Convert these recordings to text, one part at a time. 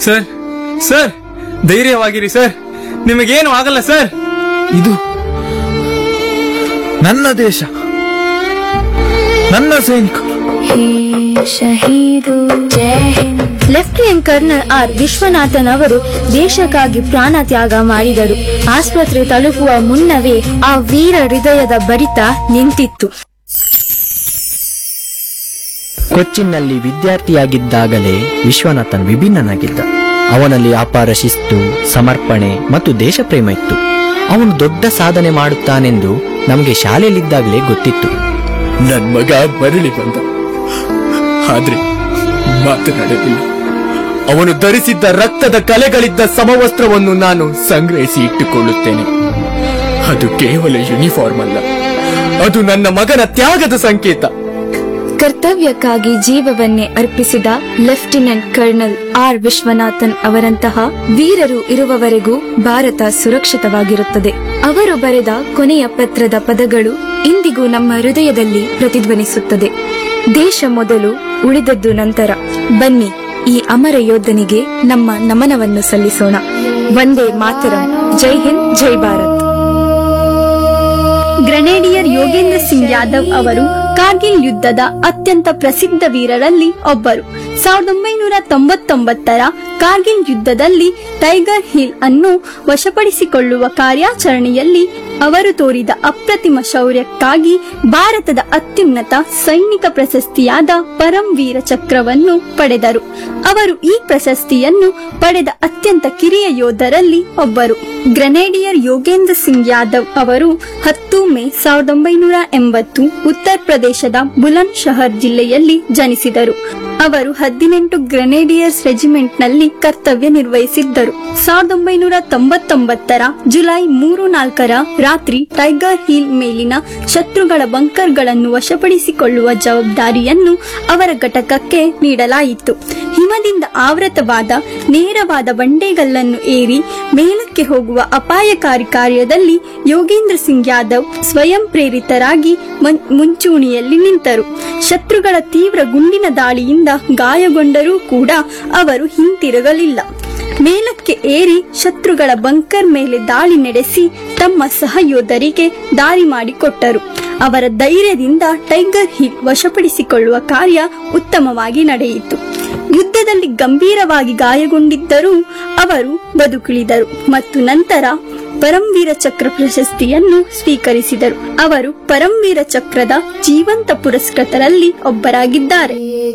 sir sir ಧೈರ್ಯವಾಗಿರಿ sir ನಿಮಗೇನು ಆಗಲ್ಲ sir ಇದು ನನ್ನ ದೇಶ ನನ್ನ ಸೈನಿಕರು ಶಹೀದು Jai Hind lieutenant colonel R Vishwanathan ಅವರು ದೇಶಕ್ಕಾಗಿ ಪ್ರಾಣ ತ್ಯಾಗ ಮಾಡಿದರು ಆಸ್ಪತ್ರೆ ತಲುಪುವ ಮುನ್ನವೇ ಆ ವೀರ ಹೃದಯದ ಬರಿತ ನಿಂತಿತ್ತು ಕೊಚ್ಚಿನ್ನಲ್ಲಿ ವಿದ್ಯಾರ್ಥಿಯಾಗಿದ್ದಾಗಲೇ ವಿಶ್ವನಾಥನ್ ವಿಭಿನ್ನನಾಗಿದ್ದ ಅವನಲ್ಲಿ ಅಪಾರ ಶಿಸ್ತು ಸಮರ್ಪಣೆ ಮತ್ತು ದೇಶಪ್ರೇಮ ಇತ್ತು ಅವನು ದೊಡ್ಡ ಸಾಧನೆ ಮಾಡುತ್ತಾನೆಂದು ನಮಗೆ ಶಾಲೆಯಲ್ಲಿದ್ದಾಗಲೇ ಗೊತ್ತಿತ್ತು ನನ್ ಮಗ ಮರಳಿ ಬಂದ ಆದ್ರೆ ಮಾತನಾಡಲಿಲ್ಲ ಅವನು ಧರಿಸಿದ್ದ ರಕ್ತದ ಕಲೆಗಳಿದ್ದ ಸಮವಸ್ತ್ರವನ್ನು ನಾನು ಸಂಗ್ರಹಿಸಿ ಇಟ್ಟುಕೊಳ್ಳುತ್ತೇನೆ ಅದು ಕೇವಲ ಯೂನಿಫಾರ್ಮ್ ಅಲ್ಲ ಅದು ನನ್ನ ಮಗನ ತ್ಯಾಗದ ಸಂಕೇತ ಕರ್ತವ್ಯಕ್ಕಾಗಿ ಜೀವವನ್ನೇ ಅರ್ಪಿಸಿದ ಲೆಫ್ಟಿನೆಂಟ್ ಕರ್ನಲ್ ಆರ್ ವಿಶ್ವನಾಥನ್ ಅವರಂತಹ ವೀರರು ಇರುವವರೆಗೂ ಭಾರತ ಸುರಕ್ಷಿತವಾಗಿರುತ್ತದೆ ಅವರು ಬರೆದ ಕೊನೆಯ ಪತ್ರದ ಪದಗಳು ಇಂದಿಗೂ ನಮ್ಮ ಹೃದಯದಲ್ಲಿ ಪ್ರತಿಧ್ವನಿಸುತ್ತದೆ ದೇಶ ಮೊದಲು ಉಳಿದದ್ದು ನಂತರ ಬನ್ನಿ ಈ ಅಮರ ಯೋಧನಿಗೆ ನಮ್ಮ ನಮನವನ್ನು ಸಲ್ಲಿಸೋಣ ಒಂದೇ ಮಾತರಂ ಜೈ ಹಿಂದ್ ಜೈ ಭಾರತ್ ಗ್ರೆನೇಡಿಯರ್ ಯೋಗೇಂದ್ರ ಸಿಂಗ್ ಯಾದವ್ ಅವರು ಕಾರ್ಗಿಲ್ ಯುದ್ಧದ ಅತ್ಯಂತ ಪ್ರಸಿದ್ಧ ವೀರರಲ್ಲಿ ಒಬ್ಬರು ಸಾವಿರದ ಒಂಬೈನೂರ ತೊಂಬತ್ತೊಂಬತ್ತರ ಕಾರ್ಗಿಲ್ ಯುದ್ಧದಲ್ಲಿ ಟೈಗರ್ ಹಿಲ್ ಅನ್ನು ವಶಪಡಿಸಿಕೊಳ್ಳುವ ಕಾರ್ಯಾಚರಣೆಯಲ್ಲಿ ಅವರು ತೋರಿದ ಅಪ್ರತಿಮ ಶೌರ್ಯಕ್ಕಾಗಿ ಭಾರತದ ಅತ್ಯುನ್ನತ ಸೈನಿಕ ಪ್ರಶಸ್ತಿಯಾದ ಪರಂ ವೀರ ಚಕ್ರವನ್ನು ಪಡೆದರು ಅವರು ಈ ಪ್ರಶಸ್ತಿಯನ್ನು ಪಡೆದ ಅತ್ಯಂತ ಕಿರಿಯ ಯೋಧರಲ್ಲಿ ಒಬ್ಬರು ಗ್ರೆನೇಡಿಯರ್ ಯೋಗೇಂದ್ರ ಸಿಂಗ್ ಯಾದವ್ ಅವರು ಹತ್ತು ಮೇ ಸಾವಿರದ ಒಂಬೈನೂರ ಎಂಬತ್ತು ಉತ್ತರ ಪ್ರದೇಶದ ಬುಲಂದ್ ಶಹರ್ ಜಿಲ್ಲೆಯಲ್ಲಿ ಜನಿಸಿದರು ಅವರು ಹದಿನೆಂಟು ಗ್ರೆನೇಡಿಯರ್ಸ್ ರೆಜಿಮೆಂಟ್ನಲ್ಲಿ ಕರ್ತವ್ಯ ನಿರ್ವಹಿಸಿದ್ದರು ಸಾವಿರದ ಒಂಬೈನೂರ ತೊಂಬತ್ತೊಂಬತ್ತರ ಜುಲೈ ಮೂರು ನಾಲ್ಕರ ರಾತ್ರಿ ಟೈಗರ್ ಹಿಲ್ ಮೇಲಿನ ಶತ್ರುಗಳ ಬಂಕರ್ಗಳನ್ನು ವಶಪಡಿಸಿಕೊಳ್ಳುವ ಜವಾಬ್ದಾರಿಯನ್ನು ಅವರ ಘಟಕಕ್ಕೆ ನೀಡಲಾಯಿತು ಹಿಮದಿಂದ ಆವೃತವಾದ ನೇರವಾದ ಬಂಡೆಗಲ್ಲನ್ನು ಏರಿ ಮೇಲಕ್ಕೆ ಹೋಗುವ ಅಪಾಯಕಾರಿ ಕಾರ್ಯದಲ್ಲಿ ಯೋಗೇಂದ್ರ ಸಿಂಗ್ ಯಾದವ್ ಸ್ವಯಂ ಪ್ರೇರಿತರಾಗಿ ಮನ್- ಮುಂಚೂಣಿಯಲ್ಲಿ ನಿಂತರು ಶತ್ರುಗಳ ತೀವ್ರ ಗುಂಡಿನ ದಾಳಿಯಿಂದ ಗಾಯಗೊಂಡರೂ ಕೂಡ ಅವರು ಹಿಂತಿರುಗಲಿಲ್ಲ ಮೇಲಕ್ಕೆ ಏರಿ ಶತ್ರುಗಳ ಬಂಕರ್ ಮೇಲೆ ದಾಳಿ ನಡೆಸಿ ತಮ್ಮ ಸಹಯೋಧರಿಗೆ ದಾರಿ ಮಾಡಿಕೊಟ್ಟರು ಅವರ ಧೈರ್ಯದಿಂದ ಟೈಗರ್ ಹಿಲ್ ವಶಪಡಿಸಿಕೊಳ್ಳುವ ಕಾರ್ಯ ಉತ್ತಮವಾಗಿ ನಡೆಯಿತು ಯುದ್ಧದಲ್ಲಿ ಗಂಭೀರವಾಗಿ ಗಾಯಗೊಂಡಿದ್ದರೂ ಅವರು ಬದುಕುಳಿದರು ಮತ್ತು ನಂತರ ಪರಮವೀರ ಚಕ್ರ ಪ್ರಶಸ್ತಿಯನ್ನು ಸ್ವೀಕರಿಸಿದರು ಅವರು ಪರಮವೀರ ಚಕ್ರದ ಜೀವಂತ ಪುರಸ್ಕೃತರಲ್ಲಿ ಒಬ್ಬರಾಗಿದ್ದಾರೆ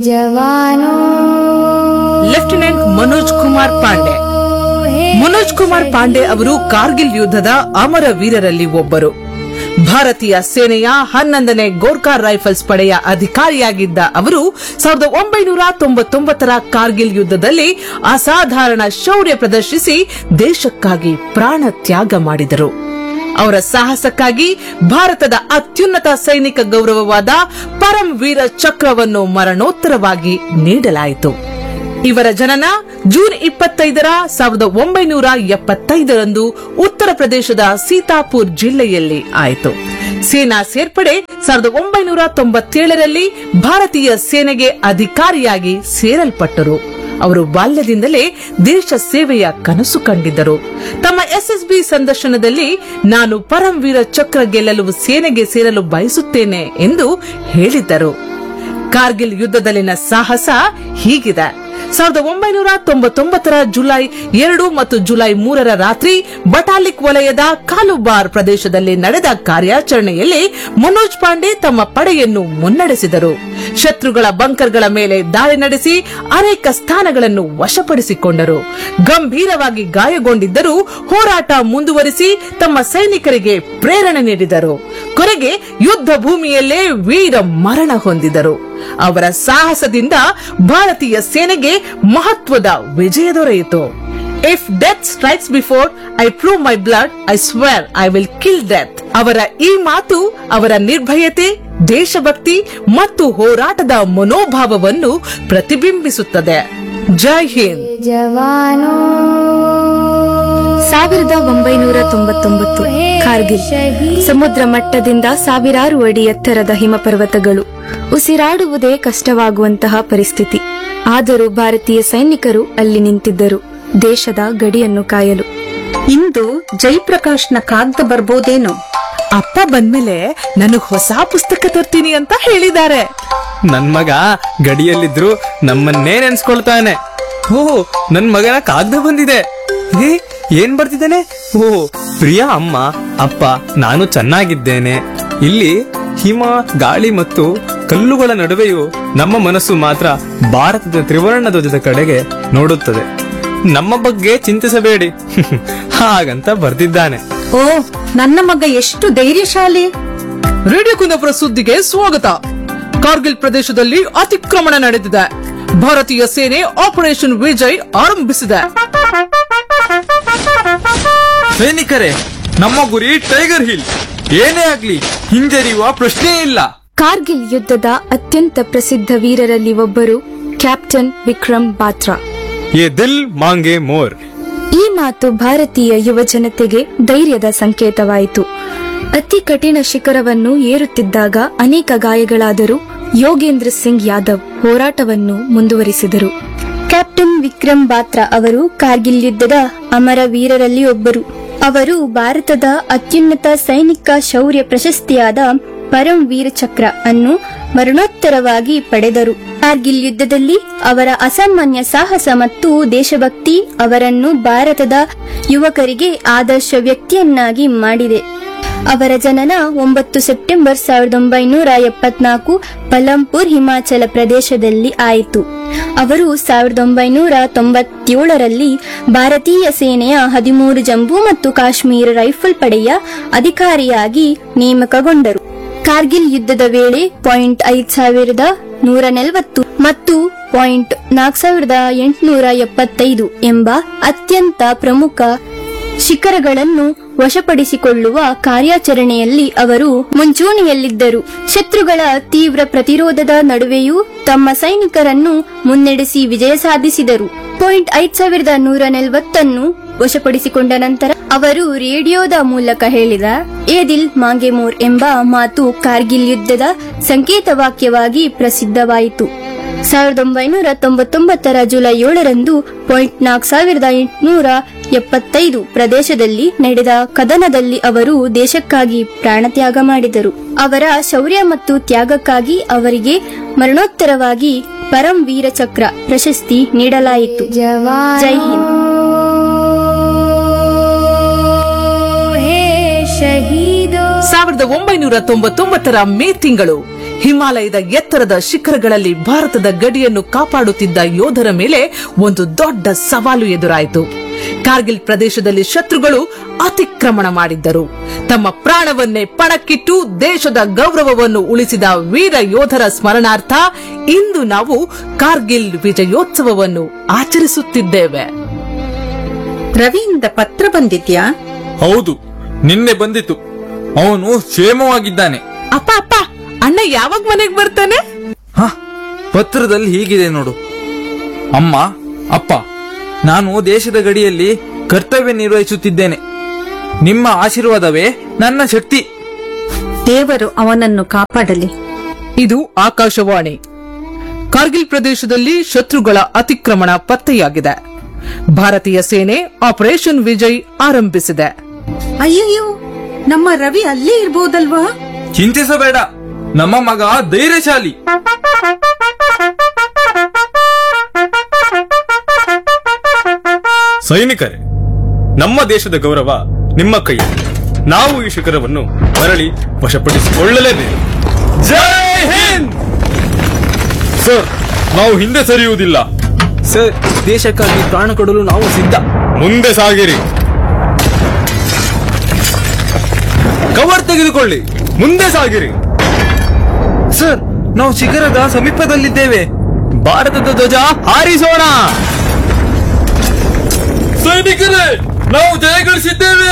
ಲೆಫ್ಟಿನೆಂಟ್ ಮನೋಜ್ ಕುಮಾರ್ ಪಾಂಡೆ ಮನೋಜ್ ಕುಮಾರ್ ಪಾಂಡೆ ಅವರು ಕಾರ್ಗಿಲ್ ಯುದ್ಧದ ಅಮರ ವೀರರಲ್ಲಿ ಒಬ್ಬರು ಭಾರತೀಯ ಸೇನೆಯ ಹನ್ನೊಂದನೇ ಗೋರ್ಖಾ ರೈಫಲ್ಸ್ ಪಡೆಯ ಅಧಿಕಾರಿಯಾಗಿದ್ದ ಅವರು ಸಾವಿರದ ಒಂಬೈನೂರ ತೊಂಬತ್ತೊಂಬತ್ತರ ಕಾರ್ಗಿಲ್ ಯುದ್ಧದಲ್ಲಿ ಅಸಾಧಾರಣ ಶೌರ್ಯ ಪ್ರದರ್ಶಿಸಿ ದೇಶಕ್ಕಾಗಿ ಪ್ರಾಣ ತ್ಯಾಗ ಮಾಡಿದರು ಅವರ ಸಾಹಸಕ್ಕಾಗಿ ಭಾರತದ ಅತ್ಯುನ್ನತ ಸೈನಿಕ ಗೌರವವಾದ ಪರಂ ವೀರ ಚಕ್ರವನ್ನು ಮರಣೋತ್ತರವಾಗಿ ನೀಡಲಾಯಿತು ಇವರ ಜನನ ಜೂನ್ ಇಪ್ಪತ್ತೈದರ ಸಾವಿರದ ಒಂಬೈನೂರ ಎಪ್ಪತ್ತೈದರಂದು ಉತ್ತರ ಪ್ರದೇಶದ ಸೀತಾಪುರ್ ಜಿಲ್ಲೆಯಲ್ಲಿ ಆಯಿತು ಸೇನಾ ಸೇರ್ಪಡೆ ಸಾವಿರದ ಒಂಬೈನೂರ ತೊಂಬತ್ತೇಳರಲ್ಲಿ ಭಾರತೀಯ ಸೇನೆಗೆ ಅಧಿಕಾರಿಯಾಗಿ ಸೇರಲ್ಪಟ್ಟರು ಅವರು ಬಾಲ್ಯದಿಂದಲೇ ದೇಶ ಸೇವೆಯ ಕನಸು ಕಂಡಿದ್ದರು ತಮ್ಮ ಎಸ್ಎಸ್ಬಿ ಸಂದರ್ಶನದಲ್ಲಿ ನಾನು ಪರಮವೀರ ಚಕ್ರ ಗೆಲ್ಲಲು ಸೇನೆಗೆ ಸೇರಲು ಬಯಸುತ್ತೇನೆ ಎಂದು ಹೇಳಿದ್ದರು ಕಾರ್ಗಿಲ್ ಯುದ್ಧದಲ್ಲಿನ ಸಾಹಸ ಹೀಗಿದೆ ಸಾವಿರದ ಒಂಬೈನೂರ ತೊಂಬತ್ತೊಂಬತ್ತರ ಜುಲೈ ಎರಡು ಮತ್ತು ಜುಲೈ ಮೂರರ ರಾತ್ರಿ ಬಟಾಲಿಕ್ ವಲಯದ ಕಾಲುಬಾರ್ ಪ್ರದೇಶದಲ್ಲಿ ನಡೆದ ಕಾರ್ಯಾಚರಣೆಯಲ್ಲಿ ಮನೋಜ್ ಪಾಂಡೆ ತಮ್ಮ ಪಡೆಯನ್ನು ಮುನ್ನಡೆಸಿದರು ಶತ್ರುಗಳ ಬಂಕರ್ಗಳ ಮೇಲೆ ದಾಳಿ ನಡೆಸಿ ಅನೇಕ ಸ್ಥಾನಗಳನ್ನು ವಶಪಡಿಸಿಕೊಂಡರು ಗಂಭೀರವಾಗಿ ಗಾಯಗೊಂಡಿದ್ದರೂ ಹೋರಾಟ ಮುಂದುವರಿಸಿ ತಮ್ಮ ಸೈನಿಕರಿಗೆ ಪ್ರೇರಣೆ ನೀಡಿದರು ಕೊನೆಗೆ ಯುದ್ಧ ಭೂಮಿಯಲ್ಲೇ ವೀರ ಮರಣ ಹೊಂದಿದರು ಅವರ ಸಾಹಸದಿಂದ ಭಾರತೀಯ ಸೇನೆಗೆ ಮಹತ್ವದ ವಿಜಯ ದೊರೆಯಿತು if death strikes before I prove my blood I swear I will kill death ಅವರ ಈ ಮಾತು ಅವರ ನಿರ್ಭಯತೆ ದೇಶಭಕ್ತಿ ಮತ್ತು ಹೋರಾಟದ ಮನೋಭಾವವನ್ನು ಪ್ರತಿಬಿಂಬಿಸುತ್ತದೆ ಜೈ ಹಿಂದ್ ಸಾವಿರದ ಒಂಬೈನೂರ ತೊಂಬತ್ತೊಂಬತ್ತು ಕಾರ್ಗಿಲ್ ಸಮುದ್ರ ಮಟ್ಟದಿಂದ ಸಾವಿರಾರು ಅಡಿ ಎತ್ತರದ ಹಿಮಪರ್ವತಗಳು ಉಸಿರಾಡುವುದೇ ಕಷ್ಟವಾಗುವಂತಹ ಪರಿಸ್ಥಿತಿ ಆದರೂ ಭಾರತೀಯ ಸೈನಿಕರು ಅಲ್ಲಿ ನಿಂತಿದ್ದರು ದೇಶದ ಗಡಿಯನ್ನು ಕಾಯಲು ಇಂದು ಜಯಪ್ರಕಾಶ್ನ ಕಾಗ್ದ ಬರ್ಬೋದೇನೋ ಅಪ್ಪ ಬಂದ್ಮೇಲೆ ನನಗ್ ಹೊಸ ಪುಸ್ತಕ ತರ್ತೀನಿ ಅಂತ ಹೇಳಿದ್ದಾರೆ ನನ್ ಮಗ ಗಡಿಯಲ್ಲಿದ್ರು ನಮ್ಮನ್ನೇ ನೆನ್ಸ್ಕೊಳ್ತಾನೆ ಓ ನನ್ ಮಗನ ಕಾಗ್ದ ಬಂದಿದೆ ಏ ಏನ್ ಬರ್ತಿದ್ದಾನೆ ಓ ಪ್ರಿಯ ಅಮ್ಮ ಅಪ್ಪ ನಾನು ಚೆನ್ನಾಗಿದ್ದೇನೆ ಇಲ್ಲಿ ಹಿಮ ಗಾಳಿ ಮತ್ತು ಕಲ್ಲುಗಳ ನಡುವೆಯೂ ನಮ್ಮ ಮನಸ್ಸು ಮಾತ್ರ ಭಾರತದ ತ್ರಿವರ್ಣ ಧ್ವಜದ ಕಡೆಗೆ ನೋಡುತ್ತದೆ ನಮ್ಮ ಬಗ್ಗೆ ಚಿಂತಿಸಬೇಡಿ ಹಾಗಂತ ಬರ್ದಿದ್ದಾನೆ ಓ ನನ್ನ ಮಗ ಎಷ್ಟು ಧೈರ್ಯಶಾಲಿ ರೇಡಿಯೋ ಕುಂದಾಪುರ ಸುದ್ದಿಗೆ ಸ್ವಾಗತ ಕಾರ್ಗಿಲ್ ಪ್ರದೇಶದಲ್ಲಿ ಅತಿಕ್ರಮಣ ನಡೆದಿದೆ ಭಾರತೀಯ ಸೇನೆ ಆಪರೇಷನ್ ವಿಜಯ್ ಆರಂಭಿಸಿದೆ ಸೈನಿಕರೇ ನಮ್ಮ ಗುರಿ ಟೈಗರ್ ಹಿಲ್ ಏನೇ ಆಗ್ಲಿ ಹಿಂಜರಿಯುವ ಪ್ರಶ್ನೆ ಇಲ್ಲ ಕಾರ್ಗಿಲ್ ಯುದ್ಧದ ಅತ್ಯಂತ ಪ್ರಸಿದ್ಧ ವೀರರಲ್ಲಿ ಒಬ್ಬರು ಕ್ಯಾಪ್ಟನ್ ವಿಕ್ರಮ್ ಬಾತ್ರಾ ಎ ದಿಲ್ ಮಾಂಗೆ ಮೋರ್ ಈ ಮಾತು ಭಾರತೀಯ ಯುವ ಜನತೆಗೆ ಧೈರ್ಯದ ಸಂಕೇತವಾಯಿತು ಅತಿ ಕಠಿಣ ಶಿಖರವನ್ನು ಏರುತ್ತಿದ್ದಾಗ ಅನೇಕ ಗಾಯಗಳಾದರೂ ಯೋಗೇಂದ್ರ ಸಿಂಗ್ ಯಾದವ್ ಹೋರಾಟವನ್ನು ಮುಂದುವರಿಸಿದರು ಕ್ಯಾಪ್ಟನ್ ವಿಕ್ರಮ್ ಬಾತ್ರಾ ಅವರು ಕಾರ್ಗಿಲ್ ಯುದ್ಧದ ಅಮರ ವೀರರಲ್ಲಿ ಒಬ್ಬರು ಅವರು ಭಾರತದ ಅತ್ಯುನ್ನತ ಸೈನಿಕ ಶೌರ್ಯ ಪ್ರಶಸ್ತಿಯಾದ ಪರಂ ವೀರ ಚಕ್ರ ಅನ್ನು ಮರಣೋತ್ತರವಾಗಿ ಪಡೆದರು ಕಾರ್ಗಿಲ್ ಯುದ್ಧದಲ್ಲಿ ಅವರ ಅಸಾಮಾನ್ಯ ಸಾಹಸ ಮತ್ತು ದೇಶಭಕ್ತಿ ಅವರನ್ನು ಭಾರತದ ಯುವಕರಿಗೆ ಆದರ್ಶ ವ್ಯಕ್ತಿಯನ್ನಾಗಿ ಮಾಡಿದೆ ಅವರ ಜನನ ಒಂಬತ್ತು ಸೆಪ್ಟೆಂಬರ್ ಸಾವಿರದ ಒಂಬೈನೂರ ಎಪ್ಪತ್ನಾಲ್ಕು ಪಲಂಪುರ್ ಹಿಮಾಚಲ ಪ್ರದೇಶದಲ್ಲಿ ಆಯಿತು ಅವರು ಸಾವಿರದ ಒಂಬೈನೂರ ತೊಂಬತ್ತೇಳರಲ್ಲಿ ಭಾರತೀಯ ಸೇನೆಯ ಹದಿಮೂರು ಜಮ್ಮು ಮತ್ತು ಕಾಶ್ಮೀರ ರೈಫಲ್ ಪಡೆಯ ಅಧಿಕಾರಿಯಾಗಿ ನೇಮಕಗೊಂಡರು ಕಾರ್ಗಿಲ್ ಯುದ್ಧದ ವೇಳೆ ಪಾಯಿಂಟ್ ಐದು ಸಾವಿರದ ನೂರ ನಲವತ್ತು ಮತ್ತು ಪಾಯಿಂಟ್ ನಾಲ್ಕು ಸಾವಿರದ ಎಂಟುನೂರ ಎಪ್ಪತ್ತೈದು ಎಂಬ ಅತ್ಯಂತ ಪ್ರಮುಖ ಶಿಖರಗಳನ್ನು ವಶಪಡಿಸಿಕೊಳ್ಳುವ ಕಾರ್ಯಾಚರಣೆಯಲ್ಲಿ ಅವರು ಮುಂಚೂಣಿಯಲ್ಲಿದ್ದರು ಶತ್ರುಗಳ ತೀವ್ರ ಪ್ರತಿರೋಧದ ನಡುವೆಯೂ ತಮ್ಮ ಸೈನಿಕರನ್ನು ಮುನ್ನಡೆಸಿ ವಿಜಯ ಸಾಧಿಸಿದರು ಪಾಯಿಂಟ್ ಐದ್ ಸಾವಿರದ ನೂರ ನಲವತ್ತನ್ನು ವಶಪಡಿಸಿಕೊಂಡ ನಂತರ ಅವರು ರೇಡಿಯೋದ ಮೂಲಕ ಹೇಳಿದ ಏದಿಲ್ ಮಾಂಗೆಮೋರ್ ಎಂಬ ಮಾತು ಕಾರ್ಗಿಲ್ ಯುದ್ಧದ ಸಂಕೇತವಾಕ್ಯವಾಗಿ ಪ್ರಸಿದ್ಧವಾಯಿತು ಸಾವಿರದ ಒಂಬೈನೂರ ತೊಂಬತ್ತೊಂಬತ್ತರ ಜುಲೈ ಏಳರಂದು ಪಾಯಿಂಟ್ ನಾಲ್ಕು ಸಾವಿರದ ಎಂಟುನೂರ ಎಪ್ಪತ್ತೈದು ಪ್ರದೇಶದಲ್ಲಿ ನಡೆದ ಕದನದಲ್ಲಿ ಅವರು ದೇಶಕ್ಕಾಗಿ ಪ್ರಾಣತ್ಯಾಗ ಮಾಡಿದರು ಅವರ ಶೌರ್ಯ ಮತ್ತು ತ್ಯಾಗಕ್ಕಾಗಿ ಅವರಿಗೆ ಮರಣೋತ್ತರವಾಗಿ ಪರಂ ವೀರ ಚಕ್ರ ಪ್ರಶಸ್ತಿ ನೀಡಲಾಯಿತು ಜೈ ಹಿಂದ್ ಸಾವಿರದ ಒಂಬೈನೂರ ತೊಂಬತ್ತೊಂಬತ್ತರ ಮೇ ತಿಂಗಳು ಹಿಮಾಲಯದ ಎತ್ತರದ ಶಿಖರಗಳಲ್ಲಿ ಭಾರತದ ಗಡಿಯನ್ನು ಕಾಪಾಡುತ್ತಿದ್ದ ಯೋಧರ ಮೇಲೆ ಒಂದು ದೊಡ್ಡ ಸವಾಲು ಎದುರಾಯಿತು ಕಾರ್ಗಿಲ್ ಪ್ರದೇಶದಲ್ಲಿ ಶತ್ರುಗಳು ಅತಿಕ್ರಮಣ ಮಾಡಿದ್ದರು ತಮ್ಮ ಪ್ರಾಣವನ್ನೇ ಪಣಕ್ಕಿಟ್ಟು ದೇಶದ ಗೌರವವನ್ನು ಉಳಿಸಿದ ವೀರ ಯೋಧರ ಸ್ಮರಣಾರ್ಥ ಇಂದು ನಾವು ಕಾರ್ಗಿಲ್ ವಿಜಯೋತ್ಸವವನ್ನು ಆಚರಿಸುತ್ತಿದ್ದೇವೆ ರವಿಯಿಂದ ಪತ್ರ ಬಂದಿದ್ಯಾ ಹೌದು ನಿನ್ನೆ ಬಂದಿತ್ತು ಅವನು ಕ್ಷೇಮವಾಗಿದ್ದಾನೆ ಅಪ್ಪ ಅಪ್ಪ ಅಣ್ಣ ಯಾವಾಗ ಮನೆಗೆ ಬರ್ತಾನೆ ಹ ಪತ್ರದಲ್ಲಿ ಹೀಗಿದೆ ನೋಡು ಅಮ್ಮ ಅಪ್ಪ ನಾನು ದೇಶದ ಗಡಿಯಲ್ಲಿ ಕರ್ತವ್ಯ ನಿರ್ವಹಿಸುತ್ತಿದ್ದೇನೆ ನಿಮ್ಮ ಆಶೀರ್ವಾದವೇ ನನ್ನ ಶಕ್ತಿ ದೇವರು ಅವನನ್ನು ಕಾಪಾಡಲಿ ಇದು ಆಕಾಶವಾಣಿ ಕಾರ್ಗಿಲ್ ಪ್ರದೇಶದಲ್ಲಿ ಶತ್ರುಗಳ ಅತಿಕ್ರಮಣ ಪತ್ತೆಯಾಗಿದೆ ಭಾರತೀಯ ಸೇನೆ ಆಪರೇಷನ್ ವಿಜಯ್ ಆರಂಭಿಸಿದೆ ಅಯ್ಯಯ್ಯೋ ನಮ್ಮ ರವಿ ಅಲ್ಲೇ ಇರ್ಬೋದಲ್ವಾ ಚಿಂತಿಸಬೇಡ ನಮ್ಮ ಮಗ ಧೈರ್ಯಶಾಲಿ ಸೈನಿಕರೇ ನಮ್ಮ ದೇಶದ ಗೌರವ ನಿಮ್ಮ ಕೈ ನಾವು ಈ ಶಿಖರವನ್ನು ಮರಳಿ ವಶಪಡಿಸಿಕೊಳ್ಳಲೇಬೇಕು ಜೈ ಹಿಂದ್ ಸರ್ ನಾವು ಹಿಂದೆ ಸರಿಯುವುದಿಲ್ಲ ಸರ್ ದೇಶಕ್ಕಾಗಿ ಪ್ರಾಣ ಕೊಡಲು ನಾವು ಸಿದ್ಧ ಮುಂದೆ ಸಾಗಿರಿ ಕವರ್ ತೆಗೆದುಕೊಳ್ಳಿ ಮುಂದೆ ಸಾಗಿರಿ ಸರ್ ನಾವು ಶಿಖರದ ಸಮೀಪದಲ್ಲಿದ್ದೇವೆ ಭಾರತದ ಧ್ವಜ ಹಾರಿಸೋಣ ಸೈನಿಕರೇ ನಾವು ಜಯಗಳಿಸಿದ್ದೇವೆ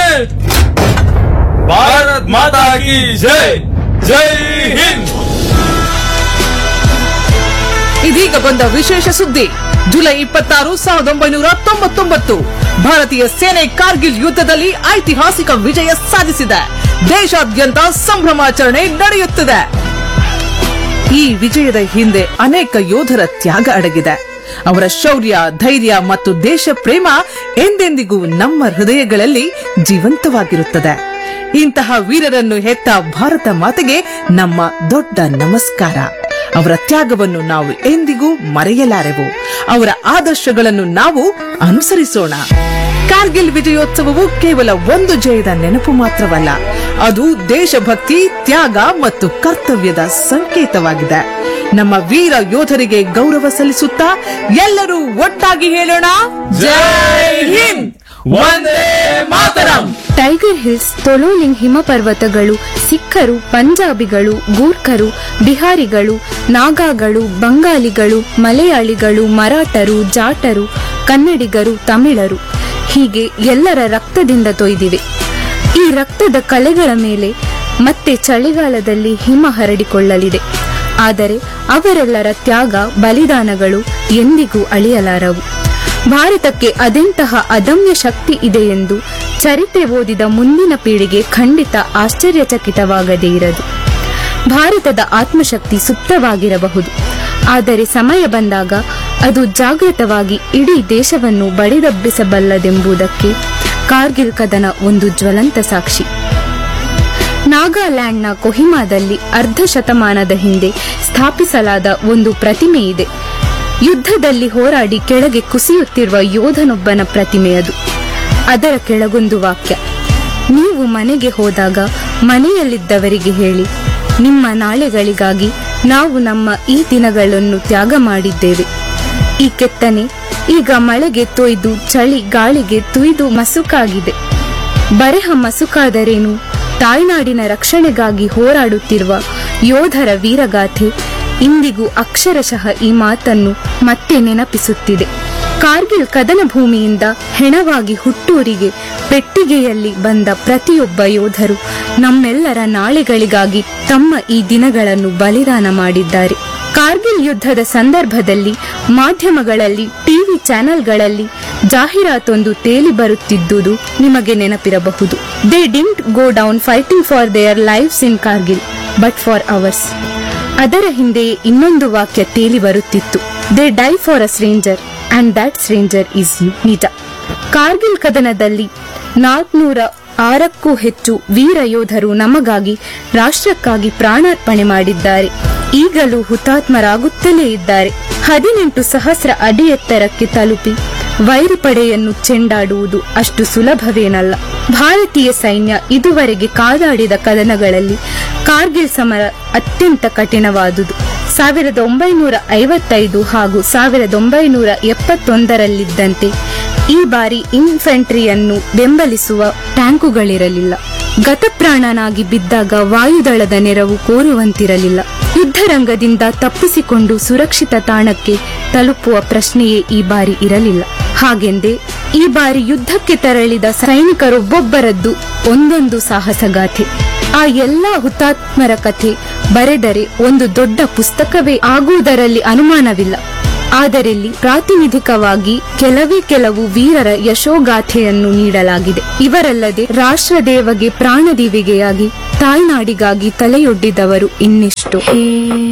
ಭಾರತ್ ಮಾತಾ ಕಿ ಜೈ ಜೈ ಹಿಂದ್ ಇದೀಗ ಬಂದ ವಿಶೇಷ ಸುದ್ದಿ ಜುಲೈ ಇಪ್ಪತ್ತಾರು ಸಾವಿರದ ಒಂಬೈನೂರ ತೊಂಬತ್ತೊಂಬತ್ತು ಭಾರತೀಯ ಸೇನೆ ಕಾರ್ಗಿಲ್ ಯುದ್ಧದಲ್ಲಿ ಐತಿಹಾಸಿಕ ವಿಜಯ ಸಾಧಿಸಿದೆ ದೇಶಾದ್ಯಂತ ಸಂಭ್ರಮಾಚರಣೆ ನಡೆಯುತ್ತಿದೆ ಈ ವಿಜಯದ ಹಿಂದೆ ಅನೇಕ ಯೋಧರ ತ್ಯಾಗ ಅಡಗಿದೆ ಅವರ ಶೌರ್ಯ ಧೈರ್ಯ ಮತ್ತು ದೇಶ ಪ್ರೇಮ ಎಂದೆಂದಿಗೂ ನಮ್ಮ ಹೃದಯಗಳಲ್ಲಿ ಜೀವಂತವಾಗಿರುತ್ತದೆ ಇಂತಹ ವೀರರನ್ನು ಹೆತ್ತ ಭಾರತ ಮಾತೆಗೆ ನಮ್ಮ ದೊಡ್ಡ ನಮಸ್ಕಾರ ಅವರ ತ್ಯಾಗವನ್ನು ನಾವು ಎಂದಿಗೂ ಮರೆಯಲಾರೆವು ಅವರ ಆದರ್ಶಗಳನ್ನು ನಾವು ಅನುಸರಿಸೋಣ ಕಾರ್ಗಿಲ್ ವಿಜಯೋತ್ಸವವು ಕೇವಲ ಒಂದು ಜಯದ ನೆನಪು ಮಾತ್ರವಲ್ಲ ಅದು ದೇಶಭಕ್ತಿ ತ್ಯಾಗ ಮತ್ತು ಕರ್ತವ್ಯದ ಸಂಕೇತವಾಗಿದೆ ನಮ್ಮ ವೀರ ಯೋಧರಿಗೆ ಗೌರವ ಸಲ್ಲಿಸುತ್ತಾ ಎಲ್ಲರೂ ಒಟ್ಟಾಗಿ ಹೇಳೋಣ ಜೈ ಹಿಂದ್ ವಂದೇ ಮಾತರಂ ಟೈಗರ್ ಹಿಲ್ಸ್ ತೊಲೋಲಿಂಗ್ ಹಿಮಪರ್ವತಗಳು ಸಿಖ್ಖರು ಪಂಜಾಬಿಗಳು ಗೂರ್ಖರು ಬಿಹಾರಿಗಳು ನಾಗಾಗಳು ಬಂಗಾಲಿಗಳು ಮಲಯಾಳಿಗಳು ಮರಾಠರು ಜಾಟರು ಕನ್ನಡಿಗರು ತಮಿಳರು ಹೀಗೆ ಎಲ್ಲರ ರಕ್ತದಿಂದ ತೊಯ್ದಿವೆ ಈ ರಕ್ತದ ಕಲೆಗಳ ಮೇಲೆ ಮತ್ತೆ ಚಳಿಗಾಲದಲ್ಲಿ ಹಿಮ ಹರಡಿಕೊಳ್ಳಲಿದೆ ಆದರೆ ಅವರೆಲ್ಲರ ತ್ಯಾಗ ಬಲಿದಾನಗಳು ಎಂದಿಗೂ ಅಳಿಯಲಾರವು ಭಾರತಕ್ಕೆ ಅದೆಂತಹ ಅದಮ್ಯ ಶಕ್ತಿ ಇದೆ ಎಂದು ಚರಿತ್ರೆ ಓದಿದ ಮುಂದಿನ ಪೀಳಿಗೆ ಖಂಡಿತ ಆಶ್ಚರ್ಯಚಕಿತವಾಗದೇ ಇರದು ಭಾರತದ ಆತ್ಮಶಕ್ತಿ ಸುಪ್ತವಾಗಿರಬಹುದು ಆದರೆ ಸಮಯ ಬಂದಾಗ ಅದು ಜಾಗೃತವಾಗಿ ಇಡೀ ದೇಶವನ್ನು ಬಡಿದಬ್ಬಿಸಬಲ್ಲದೆಂಬುದಕ್ಕೆ ಕಾರ್ಗಿಲ್ ಕದನ ಒಂದು ಜ್ವಲಂತ ಸಾಕ್ಷಿ ನಾಗಾಲ್ಯಾಂಡ್ನ ಕೊಹಿಮಾದಲ್ಲಿ ಅರ್ಧ ಶತಮಾನದ ಹಿಂದೆ ಸ್ಥಾಪಿಸಲಾದ ಒಂದು ಪ್ರತಿಮೆ ಇದೆ ಯುದ್ಧದಲ್ಲಿ ಹೋರಾಡಿ ಕೆಳಗೆ ಕುಸಿಯುತ್ತಿರುವ ಯೋಧನೊಬ್ಬನ ಪ್ರತಿಮೆ ಅದು ಅದರ ಕೆಳಗೊಂದು ವಾಕ್ಯ ನೀವು ಮನೆಗೆ ಹೋದಾಗ ಮನೆಯಲ್ಲಿದ್ದವರಿಗೆ ಹೇಳಿ ನಿಮ್ಮ ನಾಳೆಗಳಿಗಾಗಿ ನಾವು ನಮ್ಮ ಈ ದಿನಗಳನ್ನು ತ್ಯಾಗ ಮಾಡಿದ್ದೇವೆ ಈ ಕೆತ್ತನೆ ಈಗ ಮಳೆಗೆ ತೊಯ್ದು ಚಳಿ ಗಾಳಿಗೆ ತುಯ್ದು ಮಸುಕಾಗಿದೆ ಬರೆಹ ಮಸುಕಾದರೇನು ತಾಯ್ನಾಡಿನ ರಕ್ಷಣೆಗಾಗಿ ಹೋರಾಡುತ್ತಿರುವ ಯೋಧರ ವೀರಗಾಥೆ ಇಂದಿಗೂ ಅಕ್ಷರಶಃ ಈ ಮಾತನ್ನು ಮತ್ತೆ ನೆನಪಿಸುತ್ತಿದೆ ಕಾರ್ಗಿಲ್ ಕದನ ಭೂಮಿಯಿಂದ ಹೆಣವಾಗಿ ಹುಟ್ಟೂರಿಗೆ ಪೆಟ್ಟಿಗೆಯಲ್ಲಿ ಬಂದ ಪ್ರತಿಯೊಬ್ಬ ಯೋಧರು ನಮ್ಮೆಲ್ಲರ ನಾಳೆಗಳಿಗಾಗಿ ತಮ್ಮ ಈ ದಿನಗಳನ್ನು ಬಲಿದಾನ ಮಾಡಿದ್ದಾರೆ ಕಾರ್ಗಿಲ್ ಯುದ್ಧದ ಸಂದರ್ಭದಲ್ಲಿ ಮಾಧ್ಯಮಗಳಲ್ಲಿ ಟಿವಿ ಚಾನೆಲ್ಗಳಲ್ಲಿ ಜಾಹೀರಾತೊಂದು ತೇಲಿ ಬರುತ್ತಿದ್ದುದು ನಿಮಗೆ ನೆನಪಿರಬಹುದು they didn't go down fighting for their lives in Kargil but for ours ಅದರ ಹಿಂದೆ ಇನ್ನೊಂದು ವಾಕ್ಯ ತೇಲಿ ಬರುತ್ತಿತ್ತು they die for a stranger and that stranger is you ನಿಜ ಕಾರ್ಗಿಲ್ ಕದನದಲ್ಲಿ ನಾಲ್ಕುನೂರ ಆರಕ್ಕೂ ಹೆಚ್ಚು ವೀರ ಯೋಧರು ನಮಗಾಗಿ ರಾಷ್ಟ್ರಕ್ಕಾಗಿ ಪ್ರಾಣಾರ್ಪಣೆ ಮಾಡಿದ್ದಾರೆ ಈಗಲೂ ಹುತಾತ್ಮರಾಗುತ್ತಲೇ ಇದ್ದಾರೆ ಹದಿನೆಂಟು ಸಹಸ್ರ ಅಡಿ ಎತ್ತರಕ್ಕೆ ತಲುಪಿ ವೈರಿ ಪಡೆಯನ್ನು ಚೆಂಡಾಡುವುದು ಅಷ್ಟು ಸುಲಭವೇನಲ್ಲ ಭಾರತೀಯ ಸೈನ್ಯ ಇದುವರೆಗೆ ಕಾದಾಡಿದ ಕದನಗಳಲ್ಲಿ ಕಾರ್ಗಿಲ್ ಸಮರ ಅತ್ಯಂತ ಕಠಿಣವಾದುದು ಸಾವಿರದ ಒಂಬೈನೂರ ಐವತ್ತೈದು ಹಾಗೂ ಸಾವಿರದ ಒಂಬೈನೂರ ಎಪ್ಪತ್ತೊಂದರಲ್ಲಿದ್ದಂತೆ ಈ ಬಾರಿ ಇನ್ಫೆಂಟ್ರಿಯನ್ನು ಬೆಂಬಲಿಸುವ ಟ್ಯಾಂಕುಗಳಿರಲಿಲ್ಲ ಗತಪ್ರಾಣನಾಗಿ ಬಿದ್ದಾಗ ವಾಯುದಳದ ನೆರವು ಕೋರುವಂತಿರಲಿಲ್ಲ ಯುದ್ಧರಂಗದಿಂದ ತಪ್ಪಿಸಿಕೊಂಡು ಸುರಕ್ಷಿತ ತಾಣಕ್ಕೆ ತಲುಪುವ ಪ್ರಶ್ನೆಯೇ ಈ ಬಾರಿ ಇರಲಿಲ್ಲ ಹಾಗೆಂದೇ ಈ ಬಾರಿ ಯುದ್ಧಕ್ಕೆ ತೆರಳಿದ ಸೈನಿಕರೊಬ್ಬೊಬ್ಬರದ್ದು ಒಂದೊಂದು ಸಾಹಸಗಾಥೆ ಆ ಎಲ್ಲಾ ಹುತಾತ್ಮರ ಕಥೆ ಬರೆದರೆ ಒಂದು ದೊಡ್ಡ ಪುಸ್ತಕವೇ ಆಗುವುದರಲ್ಲಿ ಅನುಮಾನವಿಲ್ಲ ಆದರಿಲ್ಲಿ ಪ್ರಾತಿನಿಧಿಕವಾಗಿ ಕೆಲವೇ ಕೆಲವು ವೀರರ ಯಶೋಗಾಥೆಯನ್ನು ನೀಡಲಾಗಿದೆ ಇವರಲ್ಲದೆ ರಾಷ್ಟ್ರದೇವಗೆ ಪ್ರಾಣದೀವಿಗೆಯಾಗಿ ತಾಯ್ನಾಡಿಗಾಗಿ ತಲೆಯೊಡ್ಡಿದವರು ಇನ್ನೆಷ್ಟು